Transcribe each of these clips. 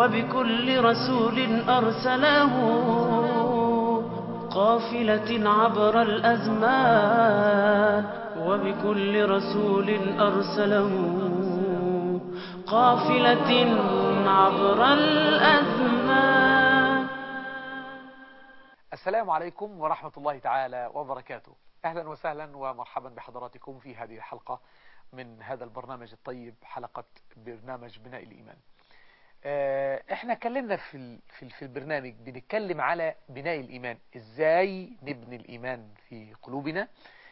وبكل رسول أرسله قافلة عبر الأزمان وبكل رسول أرسله قافلة عبر الأزمان السلام عليكم ورحمة الله تعالى وبركاته أهلا وسهلا ومرحبا بحضراتكم في هذه الحلقة من هذا البرنامج الطيب حلقة برنامج بناء الإيمان احنا اتكلمنا في في في البرنامج بنتكلم على بناء الإيمان ازاي نبني الإيمان في قلوبنا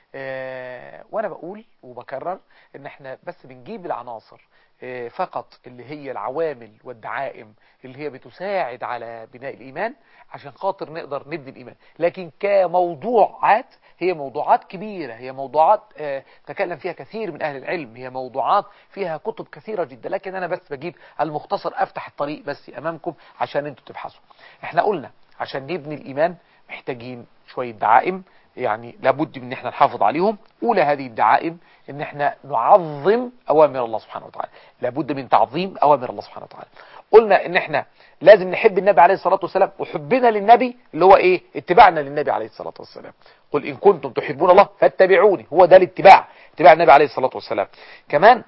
اه وانا بقول وبكرر ان احنا بس بنجيب العناصر اه فقط اللي هي العوامل والدعائم اللي هي بتساعد على بناء الإيمان عشان خاطر نقدر نبني الإيمان لكن كموضوعات هي موضوعات كبيرة هي موضوعات اه تكلم فيها كثير من أهل العلم هي موضوعات فيها كتب كثيرة جدا لكن أنا بس بجيب المختصر أفتح الطريق بس أمامكم عشان أنتوا تبحثوا احنا قلنا عشان نبني الإيمان محتاجين شوية دعائم يعني لابد من ان احنا نحافظ عليهم اولى هذه الدعائم ان احنا نعظم اوامر الله سبحانه وتعالى لابد من تعظيم اوامر الله سبحانه وتعالى قلنا ان احنا لازم نحب النبي عليه الصلاة والسلام وحبنا للنبي اللي هو ايه اتباعنا للنبي عليه الصلاة والسلام قل ان كنتم تحبون الله فاتبعوني هو ده الاتباع اتباع النبي عليه الصلاة والسلام كمان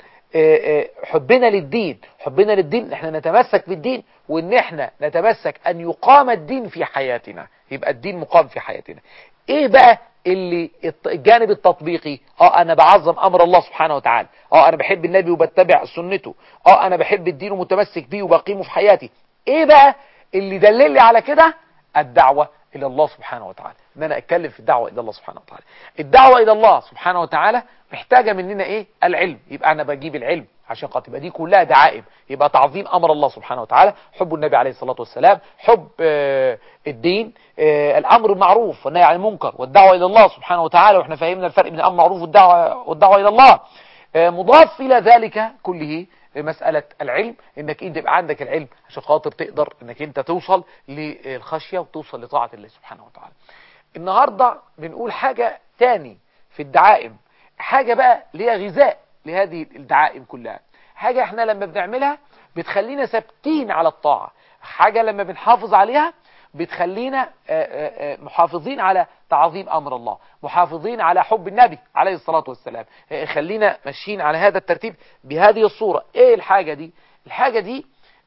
حبنا للدين حبنا للدين احنا نتمسك بالدين وان احنا نتمسك ان يقام الدين في حياتنا يبقى الدين مقام في حياتنا ايه بقى اللي الجانب التطبيقي اه انا بعظم امر الله سبحانه وتعالى اه انا بحب النبي وبتبع سنته اه انا بحب الدين ومتمسك بيه وبقيمه في حياتي ايه بقى اللي دلل لي على كده الدعوة الى الله سبحانه وتعالى ان انا اتكلم في الدعوة الى الله سبحانه وتعالى الدعوة الى الله سبحانه وتعالى محتاجة مننا ايه العلم يبقى انا بجيب العلم عشان خاطر يبقى دي كلها دعائم يبقى تعظيم امر الله سبحانه وتعالى حب النبي عليه الصلاة والسلام حب آه الدين آه الامر بالمعروف والنهي عن المنكر والدعوة الى الله سبحانه وتعالى واحنا فهمنا الفرق بين الامر بالمعروف والدعوة والدعوة الى الله آه مضاف الى ذلك كله مسألة العلم انك انت يبقى عندك العلم عشان خاطر تقدر انك انت توصل للخشية وتوصل لطاعة الله سبحانه وتعالى النهاردة بنقول حاجة تاني في الدعائم حاجة بقى ليها غذاء لهذه الدعائم كلها حاجة احنا لما بنعملها بتخلينا ثابتين على الطاعة حاجة لما بنحافظ عليها بتخلينا محافظين على تعظيم أمر الله محافظين على حب النبي عليه الصلاة والسلام خلينا ماشيين على هذا الترتيب بهذه الصورة ايه الحاجة دي الحاجة دي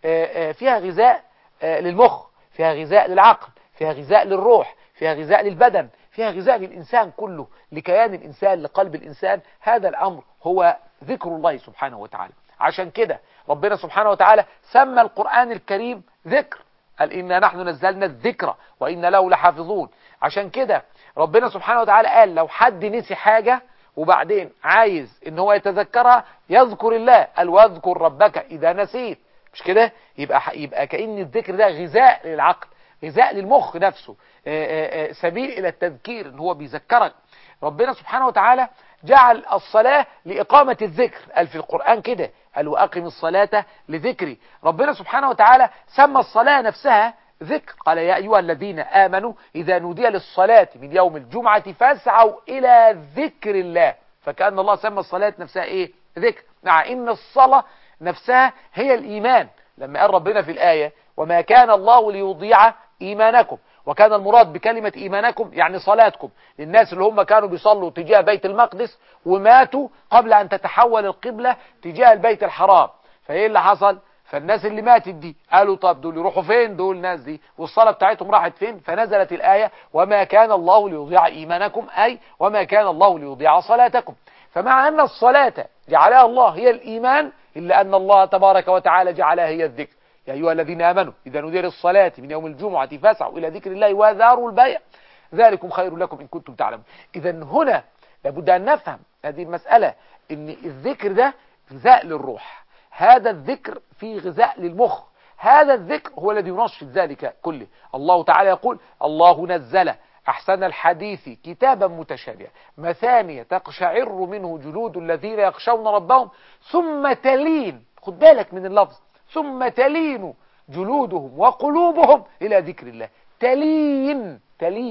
فيها غذاء للمخ فيها غذاء للعقل فيها غذاء للروح فيها غذاء للبدن فيها غذاء للإنسان كله لكيان الإنسان لقلب الإنسان هذا الأمر هو ذكر الله سبحانه وتعالى عشان كده ربنا سبحانه وتعالى سمى القرآن الكريم ذكر قال إنا نحن نزلنا الذكر وإنا له لحافظون عشان كده ربنا سبحانه وتعالى قال لو حد نسي حاجة وبعدين عايز ان هو يتذكرها يذكر الله قال واذكر ربك إذا نسيت مش كده يبقى يبقى كأن الذكر ده غذاء للعقل غذاء للمخ نفسه آآ آآ سبيل إلى التذكير ان هو بيذكرك ربنا سبحانه وتعالى جعل الصلاة لإقامة الذكر قال في القرآن كده قال وأقم الصلاة لذكري ربنا سبحانه وتعالى سمى الصلاة نفسها ذكر قال يا أيها الذين آمنوا إذا نودي للصلاة من يوم الجمعة فاسعوا إلى ذكر الله فكأن الله سمى الصلاة نفسها إيه ذكر مع إن الصلاة نفسها هي الإيمان لما قال ربنا في الآية وما كان الله ليضيع إيمانكم وكان المراد بكلمة إيمانكم يعني صلاتكم للناس اللي هم كانوا بيصلوا تجاه بيت المقدس وماتوا قبل أن تتحول القبلة تجاه البيت الحرام فإيه اللي حصل فالناس اللي ماتت دي قالوا طب دول يروحوا فين دول الناس دي والصلاة بتاعتهم راحت فين فنزلت الآية وما كان الله ليضيع إيمانكم أي وما كان الله ليضيع صلاتكم فمع أن الصلاة جعلها الله هي الإيمان إلا أن الله تبارك وتعالى جعلها هي الذكر يا أيها الذين آمنوا إذا نودي للصلاة من يوم الجمعة فاسعوا إلى ذكر الله وذاروا البيع ذلكم خير لكم إن كنتم تعلمون إذا هنا لابد أن نفهم هذه المسألة إن الذكر ده غذاء للروح هذا الذكر فيه غذاء للمخ هذا الذكر هو الذي ينشط ذلك كله الله تعالى يقول الله نزل أحسن الحديث كتابا متشابها مثانية تقشعر منه جلود الذين يخشون ربهم ثم تلين خد بالك من اللفظ ثم تلين جلودهم وقلوبهم إلى ذكر الله تلين تلين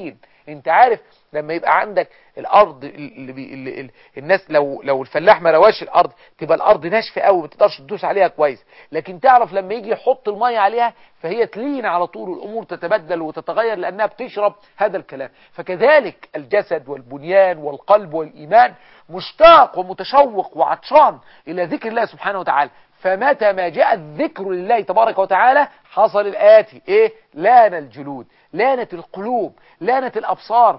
انت عارف لما يبقى عندك الارض اللي بي اللي اللي الناس لو لو الفلاح ما رواش الارض تبقى الارض ناشفه قوي ما تقدرش تدوس عليها كويس لكن تعرف لما يجي يحط الميه عليها فهي تلين على طول الامور تتبدل وتتغير لانها بتشرب هذا الكلام فكذلك الجسد والبنيان والقلب والايمان مشتاق ومتشوق وعطشان الى ذكر الله سبحانه وتعالى فمتى ما جاء الذكر لله تبارك وتعالى حصل الآتي إيه؟ لان الجلود لانت القلوب لانت الأبصار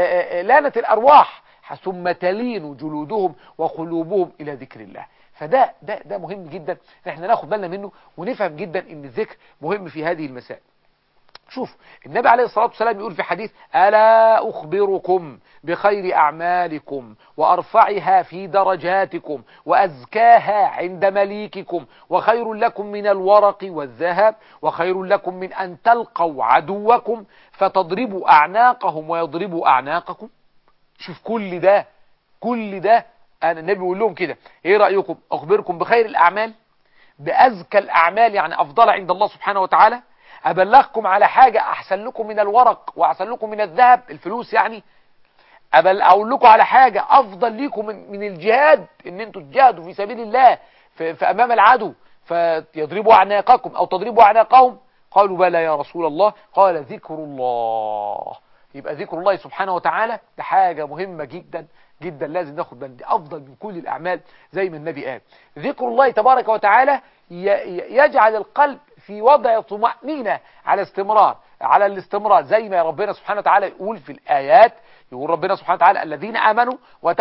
لانت الأرواح ثم تلين جلودهم وقلوبهم إلى ذكر الله فده ده ده مهم جدا احنا ناخد بالنا منه ونفهم جدا ان الذكر مهم في هذه المسائل شوف النبي عليه الصلاة والسلام يقول في حديث ألا أخبركم بخير أعمالكم وأرفعها في درجاتكم وأزكاها عند مليككم وخير لكم من الورق والذهب وخير لكم من أن تلقوا عدوكم فتضربوا أعناقهم ويضربوا أعناقكم شوف كل ده كل ده أنا النبي يقول لهم كده إيه رأيكم أخبركم بخير الأعمال بأزكى الأعمال يعني أفضل عند الله سبحانه وتعالى أبلغكم على حاجة أحسن لكم من الورق وأحسن لكم من الذهب الفلوس يعني أبل أقول لكم على حاجة أفضل لكم من, من الجهاد إن أنتوا تجاهدوا في سبيل الله في, في أمام العدو فيضربوا أعناقكم أو تضربوا أعناقهم قالوا بلى يا رسول الله قال ذكر الله يبقى ذكر الله سبحانه وتعالى ده حاجة مهمة جدا جدا لازم ناخد بالنا دي أفضل من كل الأعمال زي ما النبي قال ذكر الله تبارك وتعالى يجعل القلب في وضع طمأنينة على استمرار على الاستمرار زي ما ربنا سبحانه وتعالى يقول في الآيات يقول ربنا سبحانه وتعالى الذين آمنوا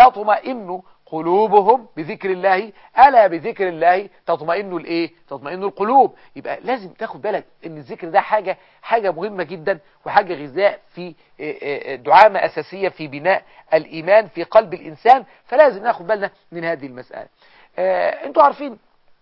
وتطمئن قلوبهم بذكر الله ألا بذكر الله تطمئن الايه تطمئن القلوب يبقى لازم تاخد بالك ان الذكر ده حاجة حاجة مهمة جدا وحاجة غذاء في دعامة أساسية في بناء الإيمان في قلب الإنسان فلازم ناخد بالنا من هذه المسألة انتوا عارفين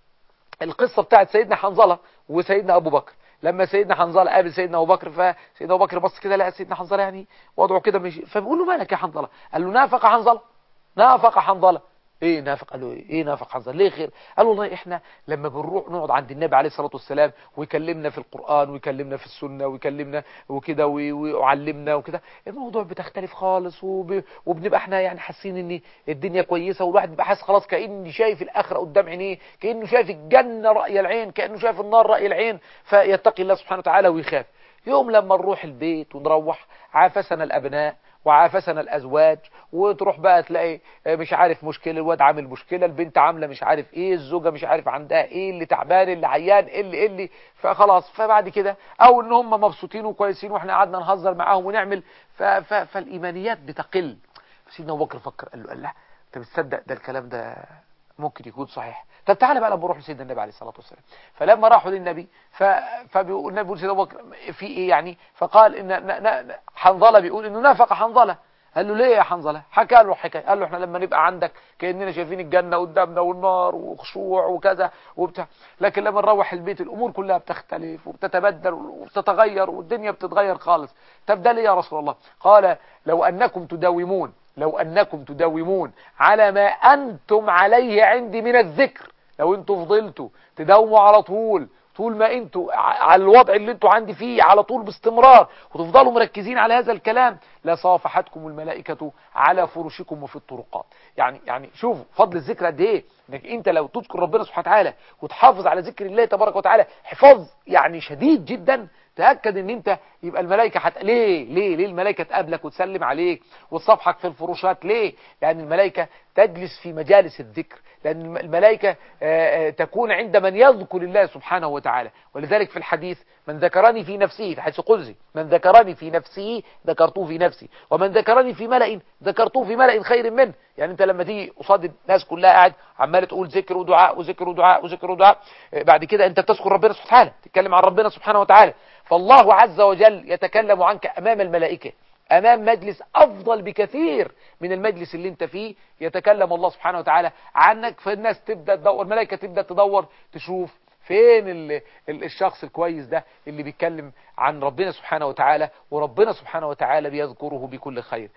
القصة بتاعت سيدنا حنظلة وسيدنا أبو بكر لما سيدنا حنظلة قابل سيدنا أبو بكر فسيدنا أبو بكر بص كده لقى سيدنا حنظلة يعني وضعه كده مش فبيقول له مالك يا حنظلة قال له نافق حنظلة نافق حنظلة ايه نافق قال له ايه, إيه نافق حنظلة ليه خير قال والله احنا لما بنروح نقعد عند النبي عليه الصلاة والسلام ويكلمنا في القرآن ويكلمنا في السنة ويكلمنا وكده ويعلمنا وكده الموضوع بتختلف خالص وب... وبنبقى احنا يعني حاسين ان الدنيا كويسة والواحد بيبقى حاسس خلاص كأني شايف الآخرة قدام عينيه كأنه شايف الجنة رأي العين كأنه شايف النار رأي العين فيتقي الله سبحانه وتعالى ويخاف يوم لما نروح البيت ونروح عافسنا الأبناء وعافسنا الأزواج وتروح بقى تلاقي مش عارف مشكلة الواد عامل مشكلة البنت عاملة مش عارف ايه الزوجة مش عارف عندها ايه اللي تعبان اللي عيان اللي اللي فخلاص فبعد كده او ان هم مبسوطين وكويسين واحنا قعدنا نهزر معاهم ونعمل ف ف فالإيمانيات بتقل سيدنا أبو بكر فكر قال له قال لا انت بتصدق ده الكلام ده ممكن يكون صحيح طب تعالى بقى لما نروح لسيدنا النبي عليه الصلاة والسلام فلما راحوا للنبي ف... فبيقول النبي بيقول سيدنا أبو بكر في ايه يعني فقال ان ن... ن... حنظلة بيقول انه نافق حنظلة قال له ليه يا حنظلة حكى له حكاية قال له احنا لما نبقى عندك كأننا شايفين الجنة قدامنا والنار وخشوع وكذا وبتاع لكن لما نروح البيت الأمور كلها بتختلف وبتتبدل وبتتغير والدنيا بتتغير خالص طب ده ليه يا رسول الله قال لو أنكم تداومون لو أنكم تداومون على ما أنتم عليه عندي من الذكر لو انتوا فضلتوا تداوموا على طول طول ما انتوا على الوضع اللي انتوا عندي فيه على طول باستمرار وتفضلوا مركزين على هذا الكلام لا صافحتكم الملائكة على فرشكم وفي الطرقات يعني يعني شوفوا فضل الذكر قد ايه انك انت لو تذكر ربنا سبحانه وتعالى وتحافظ على ذكر الله تبارك وتعالى حفاظ يعني شديد جدا تأكد ان انت يبقى الملائكة حت... ليه ليه ليه الملائكة تقابلك وتسلم عليك وتصفحك في الفروشات ليه لان الملائكة تجلس في مجالس الذكر لان الملائكة تكون عند من يذكر الله سبحانه وتعالى ولذلك في الحديث من ذكرني في نفسه في حديث قدسي من ذكرني في نفسه ذكرته في نفسي ومن ذكرني في ملأ ذكرته في ملأ خير منه يعني انت لما تيجي قصاد الناس كلها قاعد عمال تقول ذكر ودعاء وذكر ودعاء وذكر ودعاء بعد كده انت بتذكر ربنا سبحانه وتعالى تتكلم عن ربنا سبحانه وتعالى فالله عز وجل يتكلم عنك امام الملائكه امام مجلس افضل بكثير من المجلس اللي انت فيه يتكلم الله سبحانه وتعالى عنك فالناس تبدا تدور الملائكه تبدا تدور تشوف فين ال ال الشخص الكويس ده اللي بيتكلم عن ربنا سبحانه وتعالى وربنا سبحانه وتعالى بيذكره بكل خير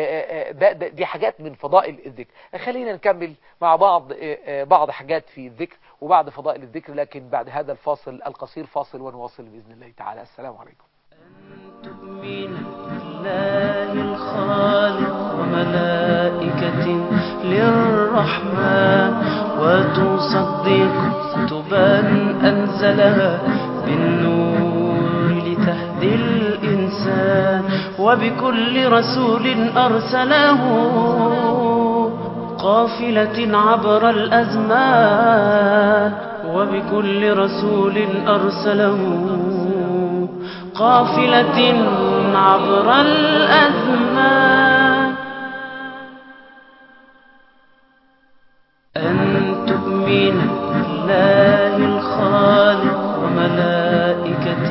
ده ده دي حاجات من فضائل الذكر خلينا نكمل مع بعض بعض حاجات في الذكر وبعد فضائل الذكر لكن بعد هذا الفاصل القصير فاصل ونواصل بإذن الله تعالى السلام عليكم تؤمن لله الخالق وملائكة للرحمن وتصدق كتبا أنزلها بالنور لتهدي الإنسان وبكل رسول أرسله قافلة عبر الأزمان وبكل رسول أرسله قافلة عبر الأزمان أن تؤمن بالله الخالق وملائكة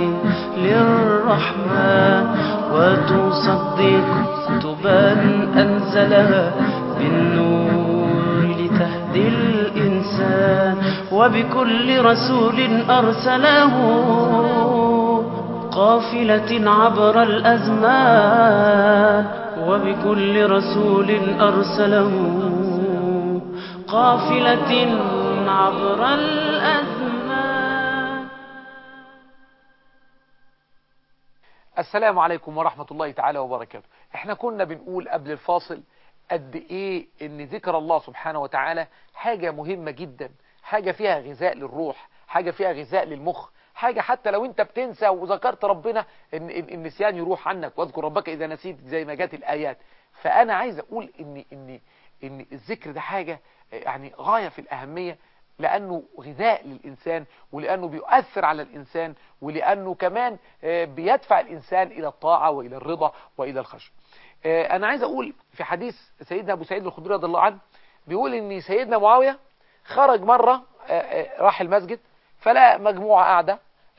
للرحمن وتصدق كتبا أنزلها بالنور لتهدي الإنسان وبكل رسول أرسله قافلة عبر الأزمان وبكل رسول أرسله قافلة عبر الأزمان السلام عليكم ورحمة الله تعالى وبركاته احنا كنا بنقول قبل الفاصل قد ايه ان ذكر الله سبحانه وتعالى حاجة مهمة جدا حاجة فيها غذاء للروح حاجة فيها غذاء للمخ حاجة حتى لو انت بتنسى وذكرت ربنا ان إن النسيان يروح عنك واذكر ربك اذا نسيت زي ما جات الايات فانا عايز اقول ان ان ان الذكر ده حاجة يعني غاية في الاهمية لانه غذاء للانسان ولانه بيؤثر على الانسان ولانه كمان بيدفع الانسان الى الطاعة والى الرضا والى الخشية انا عايز اقول في حديث سيدنا ابو سعيد الخدري رضي الله عنه بيقول ان سيدنا معاوية خرج مرة راح المسجد فلا مجموعة قاعدة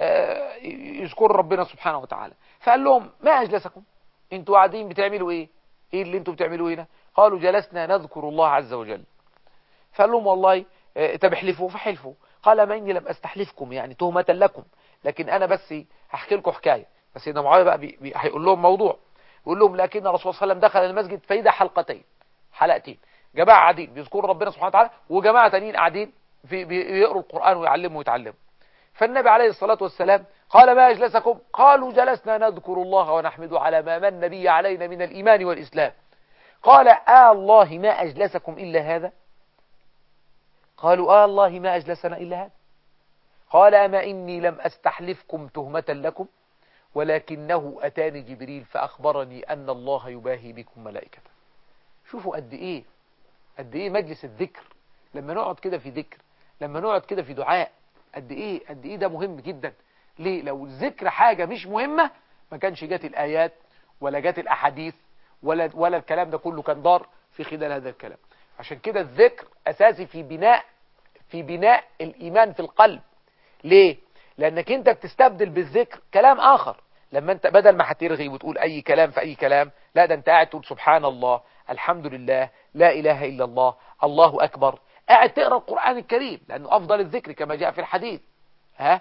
يذكروا ربنا سبحانه وتعالى فقال لهم ما أجلسكم انتوا قاعدين بتعملوا ايه ايه اللي انتوا بتعملوا هنا قالوا جلسنا نذكر الله عز وجل فقال لهم والله طب احلفوا فحلفوا قال ما اني لم استحلفكم يعني تهمة لكم لكن انا بس هحكي لكم حكاية بس سيدنا معاوية بقى بي بي هيقول لهم موضوع يقول لهم لكن الرسول صلى الله عليه وسلم دخل المسجد فإذا حلقتين حلقتين جماعة قاعدين بيذكروا ربنا سبحانه وتعالى وجماعة تانيين قاعدين في بيقروا القرآن ويعلموا ويتعلموا فالنبي عليه الصلاة والسلام قال ما أجلسكم قالوا جلسنا نذكر الله ونحمد على ما من بي علينا من الإيمان والإسلام قال آه الله ما أجلسكم إلا هذا قالوا آه الله ما أجلسنا إلا هذا قال أما إني لم أستحلفكم تهمة لكم ولكنه أتاني جبريل فأخبرني أن الله يباهي بكم ملائكته شوفوا قد إيه قد إيه مجلس الذكر لما نقعد كده في ذكر لما نقعد كده في دعاء قد ايه قد ايه ده مهم جدا ليه لو الذكر حاجة مش مهمة ما كانش جات الآيات ولا جات الأحاديث ولا ولا الكلام ده كله كان دار في خلال هذا الكلام عشان كده الذكر أساسي في بناء في بناء الإيمان في القلب ليه لأنك أنت بتستبدل بالذكر كلام آخر لما أنت بدل ما هترغي وتقول أي كلام في أي كلام لا ده أنت قاعد تقول سبحان الله الحمد لله لا إله إلا الله الله أكبر قاعد تقرأ القرآن الكريم لأنه أفضل الذكر كما جاء في الحديث ها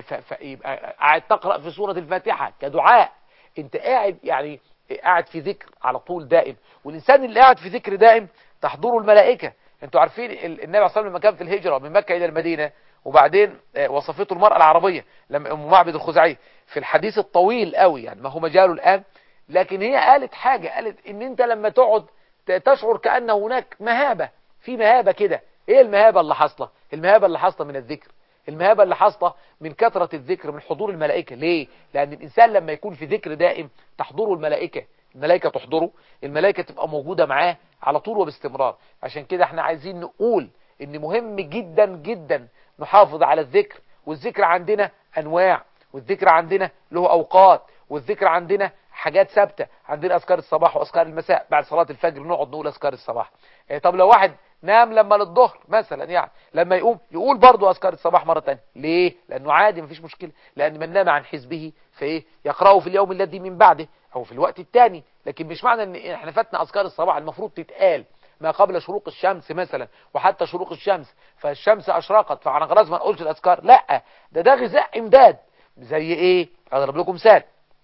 فيبقى قاعد تقرأ في سورة الفاتحة كدعاء انت قاعد يعني قاعد في ذكر على طول دائم والإنسان اللي قاعد في ذكر دائم تحضره الملائكة انتوا عارفين النبي صلى الله عليه وسلم لما كان في الهجرة من مكة إلى المدينة وبعدين وصفته المرأة العربية لما أم معبد الخزعي في الحديث الطويل قوي يعني ما هو مجاله الآن لكن هي قالت حاجة قالت ان انت لما تقعد تشعر كأن هناك مهابة في مهابة كده ايه المهابة اللي حاصله المهابة اللي حاصله من الذكر المهابة اللي حاصله من كثرة الذكر من حضور الملائكة ليه لان الانسان لما يكون في ذكر دائم تحضره الملائكة الملائكة تحضره الملائكة تبقى موجودة معاه على طول وباستمرار عشان كده احنا عايزين نقول ان مهم جدا جدا نحافظ على الذكر والذكر عندنا انواع والذكر عندنا له اوقات والذكر عندنا حاجات ثابتة عندنا أذكار الصباح وأذكار المساء بعد صلاة الفجر نقعد نقول أذكار الصباح إيه طب لو واحد نام لما للظهر مثلا يعني لما يقوم يقول برضه أذكار الصباح مرة تانية ليه؟ لأنه عادي مفيش مشكلة لأن من نام عن حزبه فإيه يقرأه في اليوم الذي من بعده أو في الوقت الثاني لكن مش معنى أن إحنا فاتنا أذكار الصباح المفروض تتقال ما قبل شروق الشمس مثلا وحتى شروق الشمس فالشمس أشرقت فعلى غرض ما نقولش الأذكار لا ده ده غذاء إمداد زي إيه؟ أضرب لكم مثال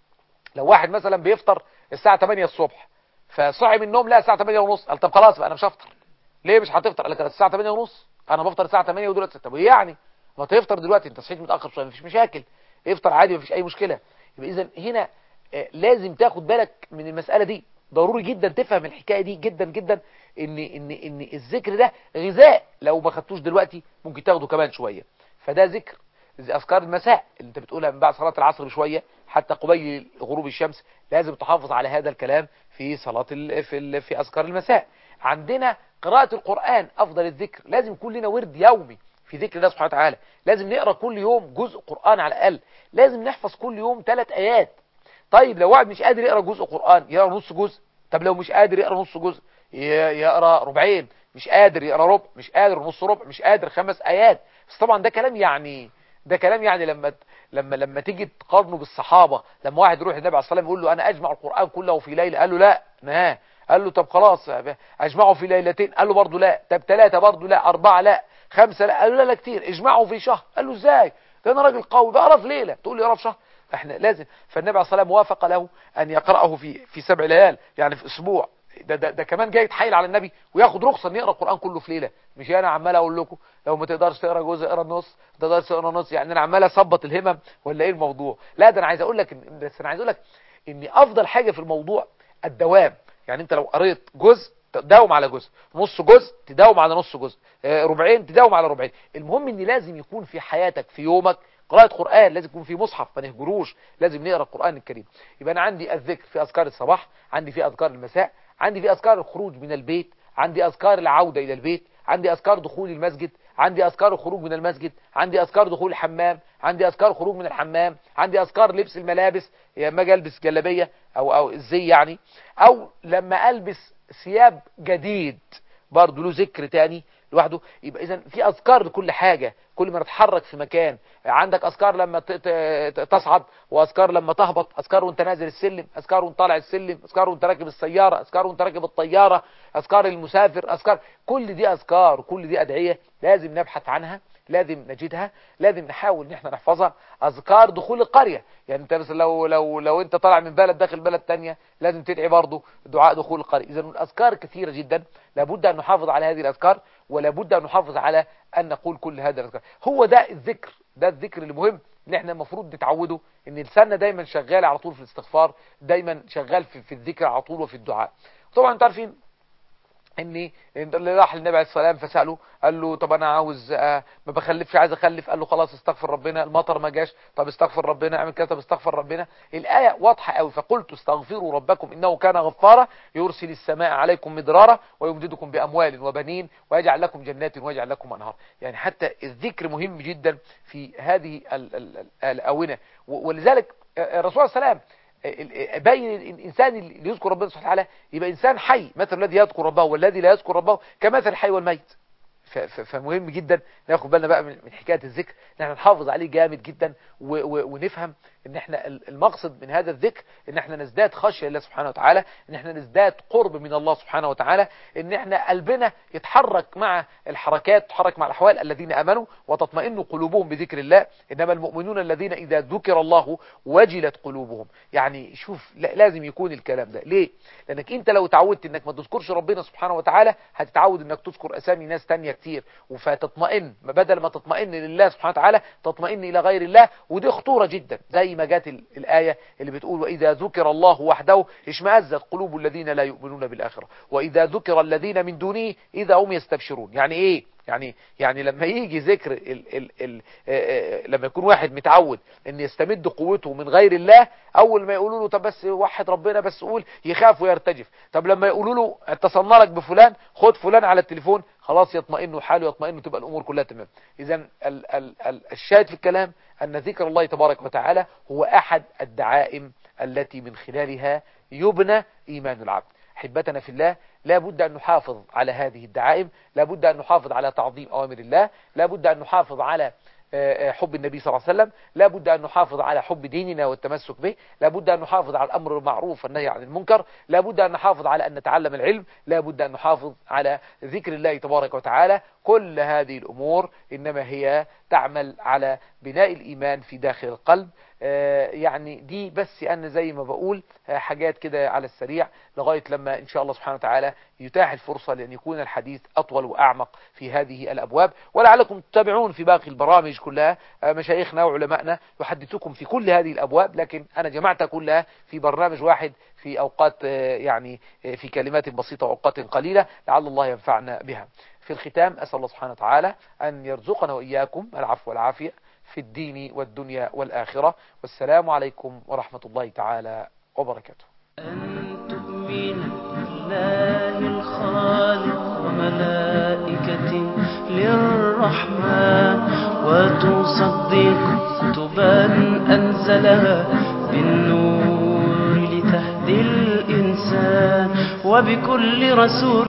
لو واحد مثلا بيفطر الساعة 8 الصبح فصحي من النوم لا الساعة 8 ونص قال طب خلاص بقى انا مش هفطر ليه مش هتفطر قال لك الساعة 8 ونص انا بفطر الساعة 8 ودلوقتي طب ايه يعني ما تفطر دلوقتي انت صحيت متأخر شوية مفيش مشاكل افطر عادي مفيش اي مشكلة يبقى اذا هنا آه، لازم تاخد بالك من المسألة دي ضروري جدا تفهم الحكاية دي جدا جدا ان ان ان الذكر ده غذاء لو ما خدتوش دلوقتي ممكن تاخده كمان شوية فده ذكر زي اذكار المساء اللي انت بتقولها من بعد صلاة العصر بشوية حتى قبيل غروب الشمس لازم تحافظ على هذا الكلام في صلاة ال... في ال... في اذكار المساء عندنا قراءة القرآن افضل الذكر لازم يكون لنا ورد يومي في ذكر الله سبحانه وتعالى لازم نقرا كل يوم جزء قرآن على الاقل لازم نحفظ كل يوم ثلاث ايات طيب لو واحد مش قادر يقرا جزء قرآن يقرا نص جزء طب لو مش قادر يقرا نص جزء ي- يقرا ربعين مش قادر يقرا ربع مش قادر نص ربع مش قادر خمس ايات بس طبعا ده كلام يعني ده كلام يعني لما لما لما تيجي تقارنه بالصحابه لما واحد يروح للنبي عليه الصلاه والسلام يقول له انا اجمع القران كله في ليله قال له لا نهاه قال له طب خلاص اجمعه في ليلتين قال له برضه لا طب ثلاثه برضه لا اربعه لا خمسه لا قال له لا لا كتير اجمعه في شهر قال له ازاي ده انا راجل قوي بقرا في ليله تقول لي اقرا في شهر احنا لازم فالنبي عليه الصلاه والسلام وافق له ان يقراه في في سبع ليال يعني في اسبوع ده, ده, ده كمان جاي يتحايل على النبي وياخد رخصه ان يقرا القران كله في ليله مش انا عمال اقول لكم لو ما تقدرش تقرا جزء اقرا النص ما تقدرش تقرا نص يعني انا عمال اثبط الهمم ولا ايه الموضوع لا ده انا عايز اقول لك إن- بس انا عايز اقول لك ان افضل حاجه في الموضوع الدوام يعني انت لو قريت جزء تداوم على جزء نص جزء تداوم على نص جزء آه، ربعين تداوم على ربعين المهم ان لازم يكون في حياتك في يومك قراءة قرآن لازم يكون في مصحف ما نهجروش لازم نقرا القرآن الكريم يبقى انا عندي الذكر في اذكار الصباح عندي في اذكار المساء عندي في اذكار الخروج من البيت عندي اذكار العودة الى البيت عندي اذكار دخول المسجد عندي اذكار الخروج من المسجد عندي اذكار دخول الحمام عندي اذكار الخروج من الحمام عندي اذكار لبس الملابس لما اجي البس جلابيه او او الزي يعني او لما البس ثياب جديد برضه له ذكر تاني لوحده يبقى اذا في اذكار لكل حاجه كل ما نتحرك في مكان عندك اذكار لما ت- ت- تصعد واذكار لما تهبط اذكار وانت نازل السلم اذكار وانت طالع السلم اذكار وانت راكب السياره اذكار وانت راكب الطياره اذكار المسافر اذكار كل دي اذكار وكل دي ادعيه لازم نبحث عنها لازم نجدها لازم نحاول ان احنا نحفظها اذكار دخول القريه يعني انت بس لو لو لو انت طالع من بلد داخل بلد تانية لازم تدعي برضه دعاء دخول القريه اذا الاذكار كثيره جدا لابد ان نحافظ على هذه الاذكار ولابد ان نحافظ على ان نقول كل هذا الاذكار هو ده الذكر ده الذكر اللي مهم ان احنا المفروض نتعوده ان لساننا دايما شغال على طول في الاستغفار دايما شغال في, في الذكر على طول وفي الدعاء طبعا انتوا عارفين ان اللي راح للنبي عليه الصلاه والسلام فساله قال له طب انا عاوز آه، ما بخلفش عايز اخلف قال له خلاص استغفر ربنا المطر ما جاش طب استغفر ربنا اعمل كذا طب استغفر ربنا الايه واضحه قوي فقلت استغفروا ربكم انه كان غفارا يرسل السماء عليكم مدرارا ويمددكم باموال وبنين ويجعل لكم جنات ويجعل لكم انهار يعني حتى الذكر مهم جدا في هذه ال- ال- ال- الاونه و- ولذلك آه، الرسول صلى الله عليه وسلم بين الإنسان اللي يذكر ربنا سبحانه وتعالى يبقى إنسان حي مثل الذي يذكر ربه والذي لا يذكر ربه كمثل الحي والميت ف- ف- فمهم جدا ناخد بالنا بقى من من حكايه الذكر ان احنا نحافظ عليه جامد جدا و- و- ونفهم ان احنا ال- المقصد من هذا الذكر ان احنا نزداد خشيه لله سبحانه وتعالى ان احنا نزداد قرب من الله سبحانه وتعالى ان احنا قلبنا يتحرك مع الحركات يتحرك مع الاحوال الذين امنوا وتطمئن قلوبهم بذكر الله انما المؤمنون الذين اذا ذكر الله وجلت قلوبهم يعني شوف لا- لازم يكون الكلام ده ليه لانك انت لو اتعودت انك ما تذكرش ربنا سبحانه وتعالى هتتعود انك تذكر اسامي ناس تانية كتير فتطمئن ما بدل ما تطمئن لله سبحانه وتعالى تطمئن الى غير الله ودي خطورة جدا زي ما جات ال- الآية اللي بتقول وإذا ذكر الله وحده اشمأزت قلوب الذين لا يؤمنون بالآخرة وإذا ذكر الذين من دونه إذا هم يستبشرون يعني إيه يعني يعني لما يجي ذكر ال ال ال آه، آه، لما يكون واحد متعود ان يستمد قوته من غير الله اول ما يقولوا له طب بس وحد ربنا بس قول يخاف ويرتجف طب لما يقولوا له اتصلنا لك بفلان خد فلان على التليفون خلاص يطمئن حاله يطمئن تبقى الامور كلها تمام اذا ال ال ال الشاهد في الكلام ان ذكر الله تبارك وتعالى هو احد الدعائم التي من خلالها يبنى ايمان العبد احبتنا في الله لا بد أن نحافظ على هذه الدعائم لا بد أن نحافظ على تعظيم أوامر الله لا بد أن نحافظ على آه، آه، حب النبي صلى الله عليه وسلم لا بد أن نحافظ على حب ديننا والتمسك به لا بد أن نحافظ على الأمر بالمعروف والنهي عن المنكر لا بد أن نحافظ على أن نتعلم العلم لا بد أن نحافظ على ذكر الله تبارك وتعالى كل هذه الأمور إنما هي تعمل على بناء الإيمان في داخل القلب آه، يعني دي بس أنا زي ما بقول آه، حاجات كده على السريع لغاية لما إن شاء الله سبحانه وتعالى يتاح الفرصة لأن يكون الحديث أطول وأعمق في هذه الأبواب ولعلكم تتابعون في باقي البرامج كلها آه، مشايخنا وعلمائنا يحدثكم في كل هذه الأبواب لكن أنا جمعتها كلها في برنامج واحد في أوقات آه، يعني آه، في كلمات بسيطة وأوقات قليلة لعل الله ينفعنا بها في الختام أسأل الله سبحانه وتعالى أن يرزقنا وإياكم العفو والعافية في الدين والدنيا والآخرة والسلام عليكم ورحمة الله تعالى وبركاته أن تؤمن بالله الخالق وملائكته للرحمن وتصدق كتبا أنزلها بالنور لتهدي الإنسان وبكل رسول